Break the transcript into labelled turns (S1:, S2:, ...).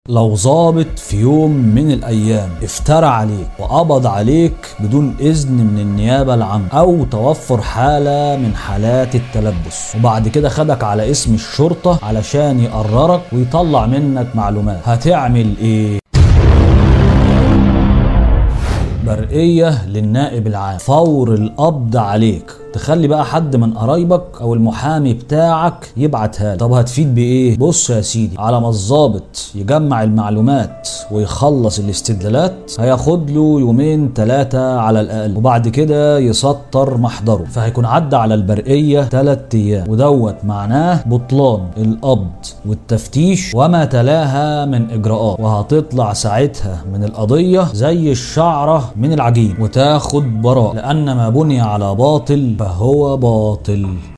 S1: لو ظابط في يوم من الايام افترى عليك وقبض عليك بدون اذن من النيابه العامه او توفر حاله من حالات التلبس وبعد كده خدك على اسم الشرطه علشان يقررك ويطلع منك معلومات هتعمل ايه برقية للنائب العام فور القبض عليك تخلي بقى حد من قرايبك او المحامي بتاعك يبعتها لك طب هتفيد بايه بص يا سيدي على ما الظابط يجمع المعلومات ويخلص الاستدلالات هياخد له يومين ثلاثة على الاقل وبعد كده يسطر محضره فهيكون عدى على البرقية ثلاث ايام ودوت معناه بطلان القبض والتفتيش وما تلاها من اجراءات وهتطلع ساعتها من القضية زي الشعرة من العجين وتاخد براء لان ما بني على باطل فهو باطل